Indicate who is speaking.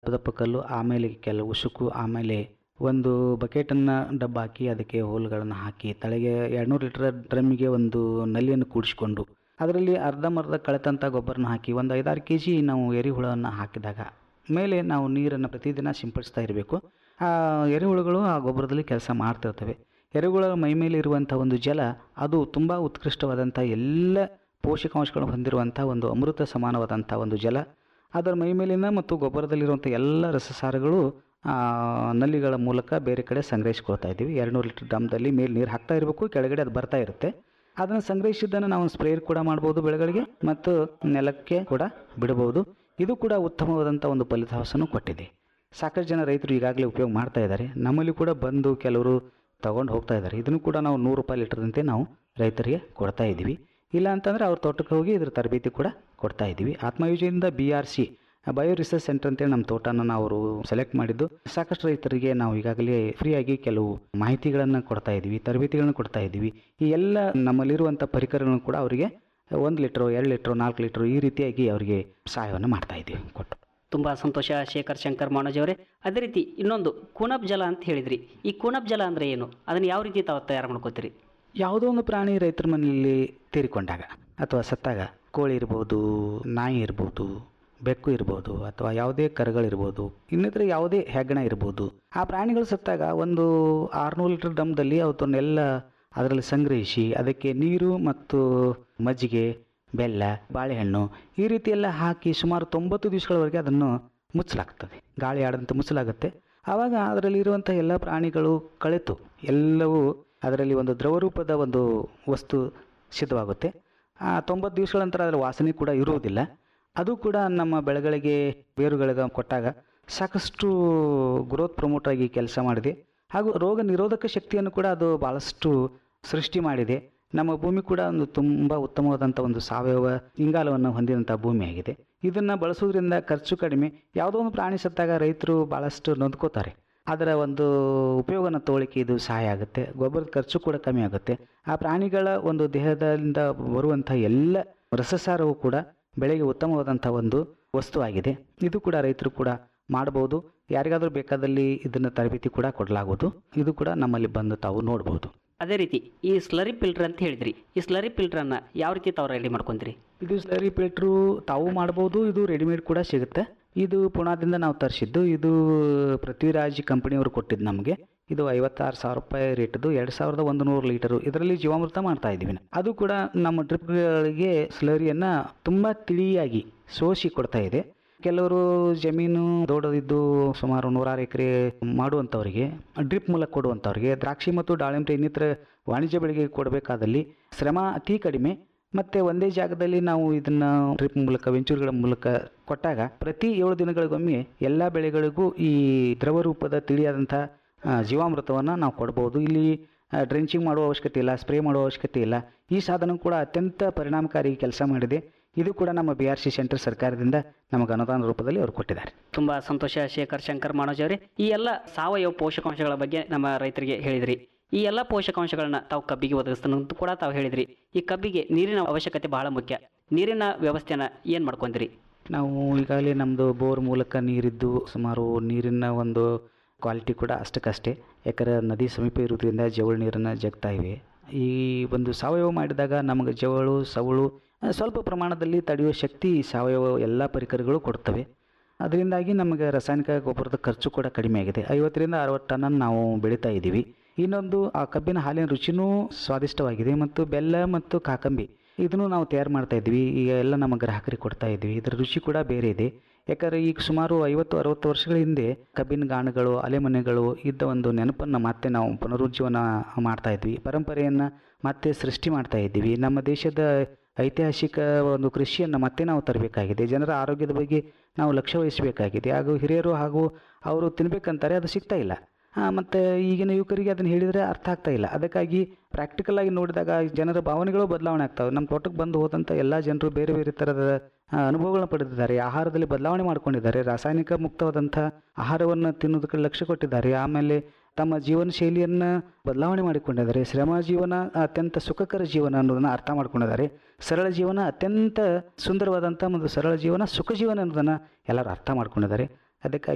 Speaker 1: ದಪ್ಪ ಕಲ್ಲು ಆಮೇಲೆ ಕೆಲವು ಉಸುಕು ಆಮೇಲೆ ಒಂದು ಬಕೆಟನ್ನು ಡಬ್ಬ ಹಾಕಿ ಅದಕ್ಕೆ ಹೋಲ್ಗಳನ್ನು ಹಾಕಿ ತಳಗೆ ಎರಡುನೂರು ಲೀಟರ್ ಡ್ರಮ್ಮಿಗೆ ಒಂದು ನಲ್ಲಿಯನ್ನು ಕೂಡಿಸಿಕೊಂಡು ಅದರಲ್ಲಿ ಅರ್ಧಂಬರ್ಧ ಕಳೆತಂಥ ಗೊಬ್ಬರನ ಹಾಕಿ ಒಂದು ಐದಾರು ಕೆ ಜಿ ನಾವು ಎರೆಹುಳವನ್ನು ಹಾಕಿದಾಗ ಮೇಲೆ ನಾವು ನೀರನ್ನು ಪ್ರತಿದಿನ ಸಿಂಪಡಿಸ್ತಾ ಇರಬೇಕು ಆ ಎರೆಹುಳುಗಳು ಆ ಗೊಬ್ಬರದಲ್ಲಿ ಕೆಲಸ ಮಾಡ್ತಿರ್ತವೆ ಎರೆಹುಳ ಮೈ ಮೇಲೆ ಇರುವಂಥ ಒಂದು ಜಲ ಅದು ತುಂಬ ಉತ್ಕೃಷ್ಟವಾದಂಥ ಎಲ್ಲ ಪೋಷಕಾಂಶಗಳನ್ನು ಹೊಂದಿರುವಂಥ ಒಂದು ಅಮೃತ ಸಮಾನವಾದಂಥ ಒಂದು ಜಲ ಅದರ ಮೈ ಮೇಲಿನ ಮತ್ತು ಗೊಬ್ಬರದಲ್ಲಿರುವಂಥ ಎಲ್ಲ ರಸಸಾರಗಳು ಆ, ನಲ್ಲಿಗಳ ಮೂಲಕ ಬೇರೆ ಕಡೆ ಸಂಗ್ರಹಿಸ್ಕೊಳ್ತಾ ಇದ್ದೀವಿ ಎರಡುನೂರು ಲೀಟರ್ ಡ್ರಮ್ದಲ್ಲಿ ಮೇಲೆ ನೀರು ಹಾಕ್ತಾ ಇರಬೇಕು ಕೆಳಗಡೆ ಅದು ಬರ್ತಾ ಇರುತ್ತೆ ಅದನ್ನು ಸಂಗ್ರಹಿಸಿದ್ದನ್ನು ನಾವು ಸ್ಪ್ರೇಯರ್ ಕೂಡ ಮಾಡ್ಬೋದು ಬೆಳೆಗಳಿಗೆ ಮತ್ತು ನೆಲಕ್ಕೆ ಕೂಡ ಬಿಡಬಹುದು ಇದು ಕೂಡ ಉತ್ತಮವಾದಂಥ ಒಂದು ಫಲಿತಾಂಶನೂ ಕೊಟ್ಟಿದೆ ಸಾಕಷ್ಟು ಜನ ರೈತರು ಈಗಾಗಲೇ ಉಪಯೋಗ ಮಾಡ್ತಾ ಇದ್ದಾರೆ ನಮ್ಮಲ್ಲಿ ಕೂಡ ಬಂದು ಕೆಲವರು ತಗೊಂಡು ಹೋಗ್ತಾ ಇದ್ದಾರೆ ಇದನ್ನು ಕೂಡ ನಾವು ನೂರು ರೂಪಾಯಿ ಲೀಟರ್ದಂತೆ ನಾವು ರೈತರಿಗೆ ಕೊಡ್ತಾ ಇದ್ದೀವಿ ಇಲ್ಲ ಅಂತಂದರೆ ಅವ್ರ ತೋಟಕ್ಕೆ ಹೋಗಿ ಇದ್ರ ತರಬೇತಿ ಕೂಡ ಕೊಡ್ತಾ ಇದ್ದೀವಿ ಆತ್ಮಯೋಜನೆಯಿಂದ B R C bio research centre ಅಂತೇಳಿ ನಮ್ಮ ತೋಟನ ನಾವು ಅವರು ಸೆಲೆಕ್ಟ್ ಮಾಡಿದ್ದು ಸಾಕಷ್ಟು ರೈತರಿಗೆ ನಾವು ಈಗಾಗಲೇ ಫ್ರೀಯಾಗಿ ಕೆಲವು ಮಾಹಿತಿಗಳನ್ನು ಕೊಡ್ತಾ ಇದ್ದೀವಿ ತರಬೇತಿಗಳನ್ನು ಕೊಡ್ತಾ ಇದ್ದೀವಿ ಈ ಎಲ್ಲ ನಮ್ಮಲ್ಲಿರುವಂಥ ಪರಿಕರಗಳನ್ನು ಕೂಡ ಅವರಿಗೆ ಒಂದು ಲೀಟ್ರು ಎರಡು ಲೀಟ್ರು ನಾಲ್ಕು ಲೀಟ್ರು ಈ ರೀತಿಯಾಗಿ ಅವರಿಗೆ ಸಹಾಯವನ್ನು ಮಾಡ್ತಾ ಇದ್ದೀವಿ ಕೊಟ್ಟು
Speaker 2: ತುಂಬ ಸಂತೋಷ ಶೇಖರ್ ಶಂಕರ್ ಮಾನೋಜ್ ಅವರೇ ಅದೇ ರೀತಿ ಇನ್ನೊಂದು ಕೂನಪ್ ಜಲ ಅಂತ ಹೇಳಿದ್ರಿ ಈ ಕೂನಪ್ ಜಲ ಅಂದರೆ ಏನು ಅದನ್ನು ಯಾವ ರೀತಿ ತಾವು ತಯಾರು ಮಾಡ್ಕೋತೀರಿ
Speaker 1: ಯಾವುದೋ ಒಂದು ಪ್ರಾಣಿ ರೈತರ ಮನೆಯಲ್ಲಿ ತೀರಿಕೊಂಡಾಗ ಅಥವಾ ಸತ್ತಾಗ ಕೋಳಿ ಇರ್ಬೋದು ನಾಯಿ ಇರ್ಬೋದು ಬೆಕ್ಕು ಇರ್ಬೋದು ಅಥವಾ ಯಾವುದೇ ಕರುಗಳಿರ್ಬೋದು ಇನ್ನಿತರ ಯಾವುದೇ ಹೆಗ್ಗಣ ಇರ್ಬೋದು ಆ ಪ್ರಾಣಿಗಳು ಸತ್ತಾಗ ಒಂದು ಆರುನೂರು ಲೀಟರ್ ಡಮ್ದಲ್ಲಿ ಅವತ್ತನ್ನೆಲ್ಲ ಅದರಲ್ಲಿ ಸಂಗ್ರಹಿಸಿ ಅದಕ್ಕೆ ನೀರು ಮತ್ತು ಮಜ್ಜಿಗೆ ಬೆಲ್ಲ ಬಾಳೆಹಣ್ಣು ಈ ರೀತಿ ಎಲ್ಲ ಹಾಕಿ ಸುಮಾರು ತೊಂಬತ್ತು ದಿವಸಗಳವರೆಗೆ ಅದನ್ನು ಮುಚ್ಚಲಾಗ್ತದೆ ಗಾಳಿ ಆಡದಂತೆ ಮುಚ್ಚಲಾಗುತ್ತೆ ಆವಾಗ ಅದರಲ್ಲಿ ಇರುವಂಥ ಎಲ್ಲ ಪ್ರಾಣಿಗಳು ಕಳೆತು ಎಲ್ಲವೂ ಅದರಲ್ಲಿ ಒಂದು ದ್ರವರೂಪದ ಒಂದು ವಸ್ತು ಸಿದ್ಧವಾಗುತ್ತೆ ಆ ತೊಂಬತ್ತು ದಿವಸಗಳ ನಂತರ ಅದರ ವಾಸನೆ ಕೂಡ ಇರುವುದಿಲ್ಲ ಅದು ಕೂಡ ನಮ್ಮ ಬೆಳೆಗಳಿಗೆ ಬೇರುಗಳಿಗೆ ಕೊಟ್ಟಾಗ ಸಾಕಷ್ಟು ಗ್ರೋತ್ ಪ್ರಮೋಟ್ ಆಗಿ ಕೆಲಸ ಮಾಡಿದೆ ಹಾಗೂ ರೋಗ ನಿರೋಧಕ ಶಕ್ತಿಯನ್ನು ಕೂಡ ಅದು ಭಾಳಷ್ಟು ಸೃಷ್ಟಿ ಮಾಡಿದೆ ನಮ್ಮ ಭೂಮಿ ಕೂಡ ಒಂದು ತುಂಬ ಉತ್ತಮವಾದಂಥ ಒಂದು ಸಾವಯವ ಇಂಗಾಲವನ್ನು ಹೊಂದಿದಂಥ ಭೂಮಿಯಾಗಿದೆ ಇದನ್ನು ಬಳಸೋದ್ರಿಂದ ಖರ್ಚು ಕಡಿಮೆ ಯಾವುದೋ ಒಂದು ಪ್ರಾಣಿ ಸತ್ತಾಗ ರೈತರು ಭಾಳಷ್ಟು ನೊಂದ್ಕೋತಾರೆ ಅದರ ಒಂದು ಉಪಯೋಗನ ತಗೊಳ್ಳಿಕ್ಕೆ ಇದು ಸಹಾಯ ಆಗುತ್ತೆ ಗೊಬ್ಬರದ ಖರ್ಚು ಕೂಡ ಕಮ್ಮಿ ಆಗುತ್ತೆ ಆ ಪ್ರಾಣಿಗಳ ಒಂದು ದೇಹದಿಂದ ಬರುವಂಥ ಎಲ್ಲ ರಸಸಾರವು ಕೂಡ ಬೆಳೆಗೆ ಉತ್ತಮವಾದಂಥ ಒಂದು ವಸ್ತು ಆಗಿದೆ ಇದು ಕೂಡ ರೈತರು ಕೂಡ ಮಾಡಬಹುದು ಯಾರಿಗಾದರೂ ಬೇಕಾದಲ್ಲಿ ಇದನ್ನು ತರಬೇತಿ ಕೂಡ ಕೊಡಲಾಗುವುದು ಇದು ಕೂಡ ನಮ್ಮಲ್ಲಿ ಬಂದು ತಾವು ನೋಡ್ಬೋದು
Speaker 2: ಅದೇ ರೀತಿ ಈ ಸ್ಲರಿ ಫಿಲ್ಟರ್ ಅಂತ ಹೇಳಿದ್ರಿ ಈ ಸ್ಲರಿ ಫಿಲ್ಟರನ್ನು ಯಾವ ರೀತಿ ತಾವು ರೆಡಿ ಮಾಡ್ಕೊಂತೀರಿ
Speaker 1: ಇದು ಸ್ಲರಿ ಫಿಲ್ಟ್ರು ತಾವು ಮಾಡ್ಬೋದು ಇದು ರೆಡಿಮೇಡ್ ಕೂಡ ಸಿಗುತ್ತೆ ಇದು ಪುಣಾದಿಂದ ನಾವು ತರಿಸಿದ್ದು ಇದು ಪೃಥ್ವಿರಾಜ್ ಕಂಪನಿಯವರು ಕೊಟ್ಟಿದ್ದು ನಮಗೆ ಇದು ಐವತ್ತಾರು ಸಾವಿರ ರೂಪಾಯಿ ರೇಟ್ದು ಎರಡು ಸಾವಿರದ ಒಂದು ನೂರು ಲೀಟರು ಇದರಲ್ಲಿ ಜೀವಾಮೃತ ಮಾಡ್ತಾ ಇದ್ದೀವಿ ನಾವು. ಅದು ಕೂಡ ನಮ್ಮ ಡ್ರಿಪ್ಗಳಿಗೆ ಸ್ಲರಿಯನ್ನು ತುಂಬ ತಿಳಿಯಾಗಿ ಸೋಸಿ ಕೊಡ್ತಾ ಇದೆ ಕೆಲವರು ಜಮೀನು ದೊಡ್ಡದಿದ್ದು ಸುಮಾರು ನೂರಾರು ಎಕರೆ ಮಾಡುವಂಥವರಿಗೆ ಡ್ರಿಪ್ ಮೂಲಕ ಕೊಡುವಂಥವ್ರಿಗೆ ದ್ರಾಕ್ಷಿ ಮತ್ತು ದಾಳಿಂಬೆ ಇನ್ನಿತರ ವಾಣಿಜ್ಯ ಬೆಳೆಗೆ ಕೊಡಬೇಕಾದಲ್ಲಿ ಶ್ರಮ ಅತಿ ಕಡಿಮೆ ಮತ್ತು ಒಂದೇ ಜಾಗದಲ್ಲಿ ನಾವು ಇದನ್ನು ಡ್ರಿಪ್ ಮೂಲಕ ವೆಂಚೂರ್ಗಳ ಮೂಲಕ ಕೊಟ್ಟಾಗ ಪ್ರತಿ ಏಳು ದಿನಗಳಿಗೊಮ್ಮೆ ಎಲ್ಲ ಬೆಳೆಗಳಿಗೂ ಈ ದ್ರವ ರೂಪದ ತಿಳಿಯಾದಂಥ ಜೀವಾಮೃತವನ್ನು ನಾವು ಕೊಡ್ಬೋದು ಇಲ್ಲಿ ಡ್ರೆಂಚಿಂಗ್ ಮಾಡುವ ಅವಶ್ಯಕತೆ ಇಲ್ಲ ಸ್ಪ್ರೇ ಮಾಡುವ ಅವಶ್ಯಕತೆ ಇಲ್ಲ ಈ ಸಾಧನ ಕೂಡ ಅತ್ಯಂತ ಪರಿಣಾಮಕಾರಿ ಕೆಲಸ ಮಾಡಿದೆ ಇದು ಕೂಡ ನಮ್ಮ ಬಿ ಆರ್ ಸಿ ಸೆಂಟರ್ ಸರ್ಕಾರದಿಂದ ನಮಗೆ ಅನುದಾನ ರೂಪದಲ್ಲಿ ಅವರು ಕೊಟ್ಟಿದ್ದಾರೆ
Speaker 2: ತುಂಬ ಸಂತೋಷ ಶೇಖರ್ ಶಂಕರ್ ಮಾನೋಜ್ ಅವರೇ ಈ ಎಲ್ಲ ಸಾವಯವ ಪೋಷಕಾಂಶಗಳ ಬಗ್ಗೆ ನಮ್ಮ ರೈತರಿಗೆ ಹೇಳಿದ್ರಿ ಈ ಎಲ್ಲ ಪೋಷಕಾಂಶಗಳನ್ನ ತಾವು ಕಬ್ಬಿಗೆ ಒದಗಿಸ್ತಾನೆ ಅಂತ ಕೂಡ ತಾವು ಹೇಳಿದ್ರಿ ಈ ಕಬ್ಬಿಗೆ ನೀರಿನ ಅವಶ್ಯಕತೆ ಬಹಳ ಮುಖ್ಯ ನೀರಿನ ವ್ಯವಸ್ಥೆನ ಏನು ಮಾಡ್ಕೊಂತೀರಿ
Speaker 1: ನಾವು ಈಗಾಗಲೇ ನಮ್ಮದು ಬೋರ್ ಮೂಲಕ ನೀರಿದ್ದು ಸುಮಾರು ನೀರಿನ ಒಂದು ಕ್ವಾಲಿಟಿ ಕೂಡ ಅಷ್ಟಕ್ಕಷ್ಟೇ ಯಾಕಂದ್ರೆ ನದಿ ಸಮೀಪ ಇರೋದ್ರಿಂದ ಜವಳ ನೀರನ್ನು ಜಗ್ತಾ ಇವೆ ಈ ಒಂದು ಸಾವಯವ ಮಾಡಿದಾಗ ನಮಗೆ ಜವಳು ಸವಳು ಆ, ಸ್ವಲ್ಪ ಪ್ರಮಾಣದಲ್ಲಿ ತಡೆಯುವ ಶಕ್ತಿ ಈ ಸಾವಯವ ಎಲ್ಲ ಪರಿಕರಗಳು ಕೊಡ್ತವೆ ಅದರಿಂದಾಗಿ ನಮಗೆ ರಾಸಾಯನಿಕ ಗೊಬ್ಬರದ ಖರ್ಚು ಕೂಡ ಕಡಿಮೆ ಆಗಿದೆ ಐವತ್ತರಿಂದ ಅರವತ್ತು ಟನ್ನನ್ನು ನಾವು ಬೆಳೀತಾ ಇದ್ದೀವಿ ಇನ್ನೊಂದು ಆ ಕಬ್ಬಿನ ಹಾಲಿನ ರುಚಿನೂ ಸ್ವಾದಿಷ್ಟವಾಗಿದೆ ಮತ್ತು ಬೆಲ್ಲ ಮತ್ತು ಕಾಕಂಬಿ ಇದನ್ನು ನಾವು ತಯಾರು ಮಾಡ್ತಾ ಇದ್ವಿ ಈಗ ಎಲ್ಲ ನಮ್ಮ ಗ್ರಾಹಕರಿಗೆ ಕೊಡ್ತಾ ಇದ್ವಿ ಇದರ ರುಚಿ ಕೂಡ ಬೇರೆ ಇದೆ ಯಾಕಂದರೆ ಈಗ ಸುಮಾರು ಐವತ್ತು ಅರವತ್ತು ವರ್ಷಗಳ ಹಿಂದೆ ಕಬ್ಬಿನ ಗಾಣಗಳು ಅಲೆಮನೆಗಳು ಇದ್ದ ಒಂದು ನೆನಪನ್ನು ಮತ್ತೆ ನಾವು ಪುನರುಜ್ಜೀವನ ಮಾಡ್ತಾ ಇದ್ವಿ ಪರಂಪರೆಯನ್ನು ಮತ್ತೆ ಸೃಷ್ಟಿ ಮಾಡ್ತಾ ಇದ್ದೀವಿ ನಮ್ಮ ದೇಶದ ಐತಿಹಾಸಿಕ ಒಂದು ಕೃಷಿಯನ್ನು ಮತ್ತೆ ನಾವು ತರಬೇಕಾಗಿದೆ ಜನರ ಆರೋಗ್ಯದ ಬಗ್ಗೆ ನಾವು ಲಕ್ಷ್ಯ ವಹಿಸಬೇಕಾಗಿದೆ ಹಾಗೂ ಹಿರಿಯರು ಹಾಗೂ ಅವರು ತಿನ್ಬೇಕಂತಾರೆ ಅದು ಸಿಗ್ತಾ ಇಲ್ಲ ಮತ್ತು ಈಗಿನ ಯುವಕರಿಗೆ ಅದನ್ನು ಹೇಳಿದರೆ ಅರ್ಥ ಆಗ್ತಾ ಇಲ್ಲ ಅದಕ್ಕಾಗಿ ಪ್ರಾಕ್ಟಿಕಲ್ ಆಗಿ ನೋಡಿದಾಗ ಜನರ ಭಾವನೆಗಳು ಬದಲಾವಣೆ ಆಗ್ತವೆ ನಮ್ಮ ತೋಟಕ್ಕೆ ಬಂದು ಹೋದಂಥ ಎಲ್ಲ ಜನರು ಬೇರೆ ಬೇರೆ ಥರದ ಆ, ಅನುಭವಗಳನ್ನ ಪಡೆದಿದ್ದಾರೆ ಆಹಾರದಲ್ಲಿ ಬದಲಾವಣೆ ಮಾಡ್ಕೊಂಡಿದ್ದಾರೆ ರಾಸಾಯನಿಕ ಮುಕ್ತವಾದಂಥ ಆಹಾರವನ್ನು ತಿನ್ನೋದಕ್ಕೆ ಲಕ್ಷ್ಯ ಕೊಟ್ಟಿದ್ದಾರೆ ಆಮೇಲೆ ತಮ್ಮ ಜೀವನ ಶೈಲಿಯನ್ನು ಬದಲಾವಣೆ ಮಾಡಿಕೊಂಡಿದ್ದಾರೆ ಶ್ರಮ ಜೀವನ ಅತ್ಯಂತ ಸುಖಕರ ಜೀವನ ಅನ್ನೋದನ್ನು ಅರ್ಥ ಮಾಡ್ಕೊಂಡಿದ್ದಾರೆ ಸರಳ ಜೀವನ ಅತ್ಯಂತ ಸುಂದರವಾದಂಥ ಒಂದು ಸರಳ ಜೀವನ ಸುಖ ಜೀವನ ಅನ್ನೋದನ್ನು ಎಲ್ಲರೂ ಅರ್ಥ ಮಾಡ್ಕೊಂಡಿದ್ದಾರೆ ಅದಕ್ಕಾಗಿ